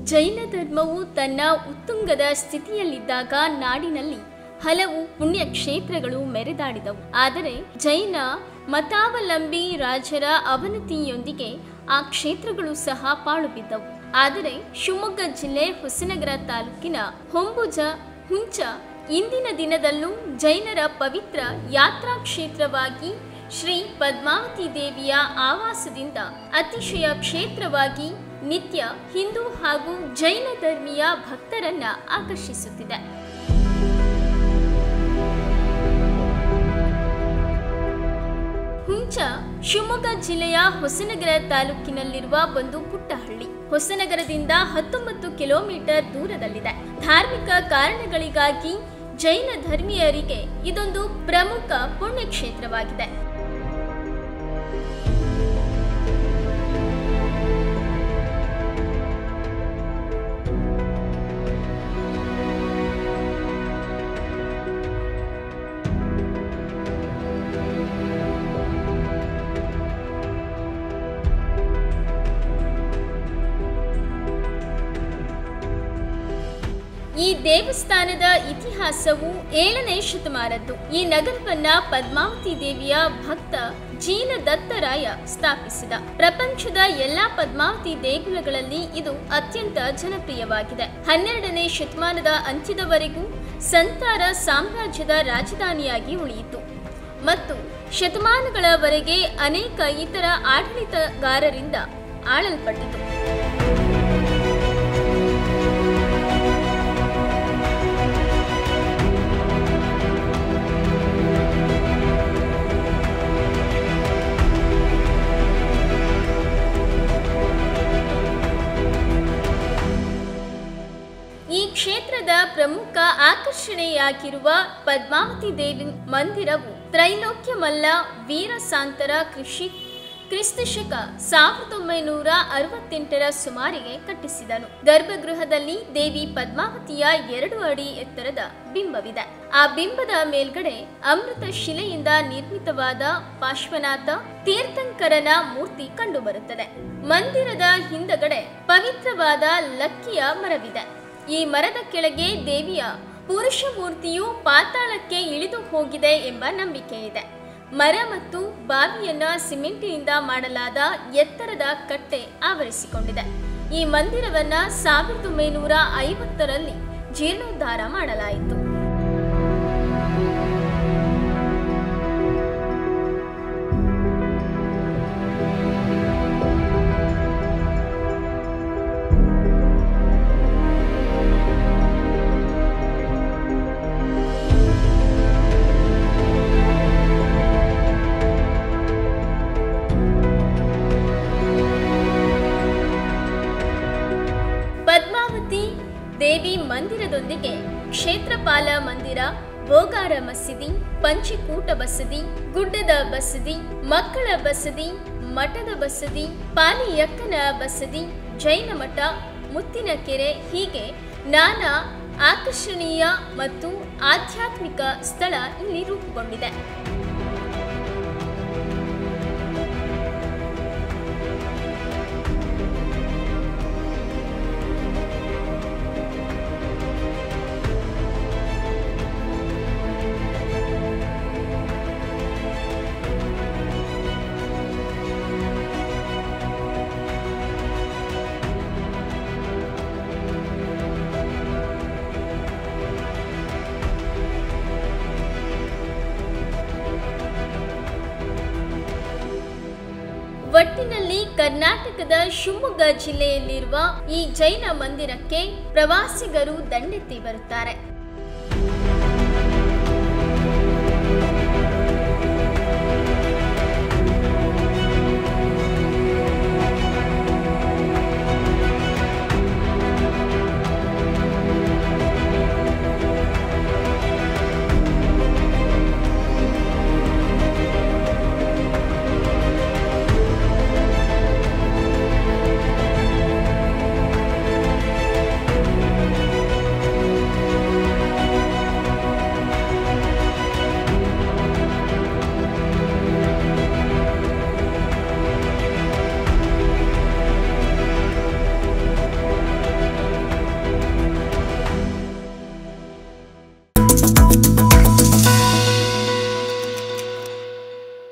ಜೈನ ಧರ್ಮವು ತನ್ನ ಉತ್ತುಂಗದ ಸ್ಥಿತಿಯಲ್ಲಿದ್ದಾಗ ನಾಡಿನಲ್ಲಿ ಹಲವು ಪುಣ್ಯ ಕ್ಷೇತ್ರಗಳು ಮೆರೆದಾಡಿದವು ಆದರೆ ಜೈನ ಮತಾವಲಂಬಿ ರಾಜರ ಅವನತಿಯೊಂದಿಗೆ ಆ ಕ್ಷೇತ್ರಗಳು ಸಹ ಪಾಳು ಬಿದ್ದವು ಆದರೆ ಶಿವಮೊಗ್ಗ ಜಿಲ್ಲೆ ಹೊಸನಗರ ತಾಲೂಕಿನ ಹೊಂಬುಜ ಹುಂಚ ಇಂದಿನ ದಿನದಲ್ಲೂ ಜೈನರ ಪವಿತ್ರ ಯಾತ್ರಾ ಕ್ಷೇತ್ರವಾಗಿ ಶ್ರೀ ಪದ್ಮಾವತಿ ದೇವಿಯ ಆವಾಸದಿಂದ ಅತಿಶಯ ಕ್ಷೇತ್ರವಾಗಿ ನಿತ್ಯ ಹಿಂದೂ ಹಾಗೂ ಜೈನ ಧರ್ಮೀಯ ಭಕ್ತರನ್ನ ಆಕರ್ಷಿಸುತ್ತಿದೆ ಹುಂಚ ಶಿವಮೊಗ್ಗ ಜಿಲ್ಲೆಯ ಹೊಸನಗರ ತಾಲೂಕಿನಲ್ಲಿರುವ ಒಂದು ಪುಟ್ಟ ಹಳ್ಳಿ ಹೊಸನಗರದಿಂದ ಹತ್ತೊಂಬತ್ತು ಕಿಲೋಮೀಟರ್ ದೂರದಲ್ಲಿದೆ ಧಾರ್ಮಿಕ ಕಾರಣಗಳಿಗಾಗಿ ಜೈನ ಧರ್ಮೀಯರಿಗೆ ಇದೊಂದು ಪ್ರಮುಖ ಪುಣ್ಯಕ್ಷೇತ್ರವಾಗಿದೆ ಈ ದೇವಸ್ಥಾನದ ಇತಿಹಾಸವು ಏಳನೇ ಶತಮಾನದ್ದು ಈ ನಗರವನ್ನ ಪದ್ಮಾವತಿ ದೇವಿಯ ಭಕ್ತ ಜೀನ ದತ್ತರಾಯ ಸ್ಥಾಪಿಸಿದ ಪ್ರಪಂಚದ ಎಲ್ಲಾ ಪದ್ಮಾವತಿ ದೇಗುಲಗಳಲ್ಲಿ ಇದು ಅತ್ಯಂತ ಜನಪ್ರಿಯವಾಗಿದೆ ಹನ್ನೆರಡನೇ ಶತಮಾನದ ಅಂತ್ಯದವರೆಗೂ ಸಂತಾರ ಸಾಮ್ರಾಜ್ಯದ ರಾಜಧಾನಿಯಾಗಿ ಉಳಿಯಿತು ಮತ್ತು ಶತಮಾನಗಳವರೆಗೆ ಅನೇಕ ಇತರ ಆಡಳಿತಗಾರರಿಂದ ಆಳಲ್ಪಟ್ಟಿತು ಈ ಕ್ಷೇತ್ರದ ಪ್ರಮುಖ ಆಕರ್ಷಣೆಯಾಗಿರುವ ಪದ್ಮಾವತಿ ದೇವಿ ಮಂದಿರವು ತ್ರೈಲೋಕ್ಯಮಲ್ಲ ವೀರಸಾಂತರ ಕೃಷಿ ಕ್ರಿಸ್ತಶಕ ಸಾವಿರದ ಒಂಬೈನೂರ ಅರವತ್ತೆಂಟರ ಸುಮಾರಿಗೆ ಕಟ್ಟಿಸಿದನು ಗರ್ಭಗೃಹದಲ್ಲಿ ದೇವಿ ಪದ್ಮಾವತಿಯ ಎರಡು ಅಡಿ ಎತ್ತರದ ಬಿಂಬವಿದೆ ಆ ಬಿಂಬದ ಮೇಲ್ಗಡೆ ಅಮೃತ ಶಿಲೆಯಿಂದ ನಿರ್ಮಿತವಾದ ಪಾರ್ಶ್ವನಾಥ ತೀರ್ಥಂಕರನ ಮೂರ್ತಿ ಕಂಡುಬರುತ್ತದೆ ಮಂದಿರದ ಹಿಂದಗಡೆ ಪವಿತ್ರವಾದ ಲಕ್ಕಿಯ ಮರವಿದೆ ಈ ಮರದ ಕೆಳಗೆ ದೇವಿಯ ಪುರುಷ ಮೂರ್ತಿಯು ಪಾತಾಳಕ್ಕೆ ಇಳಿದು ಹೋಗಿದೆ ಎಂಬ ನಂಬಿಕೆ ಇದೆ ಮರ ಮತ್ತು ಬಾವಿಯನ್ನ ಸಿಮೆಂಟಿನಿಂದ ಮಾಡಲಾದ ಎತ್ತರದ ಕಟ್ಟೆ ಆವರಿಸಿಕೊಂಡಿದೆ ಈ ಮಂದಿರವನ್ನ ಸಾವಿರದ ಒಂಬೈನೂರ ಐವತ್ತರಲ್ಲಿ ಜೀರ್ಣೋದ್ಧಾರ ಮಾಡಲಾಯಿತು ಪದ್ಮಾವತಿ ದೇವಿ ಮಂದಿರದೊಂದಿಗೆ ಕ್ಷೇತ್ರಪಾಲ ಮಂದಿರ ಬೋಗಾರ ಮಸೀದಿ ಪಂಚಕೂಟ ಬಸದಿ ಗುಡ್ಡದ ಬಸದಿ ಮಕ್ಕಳ ಬಸದಿ ಮಠದ ಬಸದಿ ಪಾಲಿಯಕ್ಕನ ಬಸದಿ ಜೈನ ಮಠ ಮುತ್ತಿನ ಕೆರೆ ಹೀಗೆ ನಾನಾ ಆಕರ್ಷಣೀಯ ಮತ್ತು ಆಧ್ಯಾತ್ಮಿಕ ಸ್ಥಳ ಇಲ್ಲಿ ರೂಪುಗೊಂಡಿದೆ ಒಟ್ಟಿನಲ್ಲಿ ಕರ್ನಾಟಕದ ಶಿವಮೊಗ್ಗ ಜಿಲ್ಲೆಯಲ್ಲಿರುವ ಈ ಜೈನ ಮಂದಿರಕ್ಕೆ ಪ್ರವಾಸಿಗರು ದಂಡೆತ್ತಿ ಬರುತ್ತಾರೆ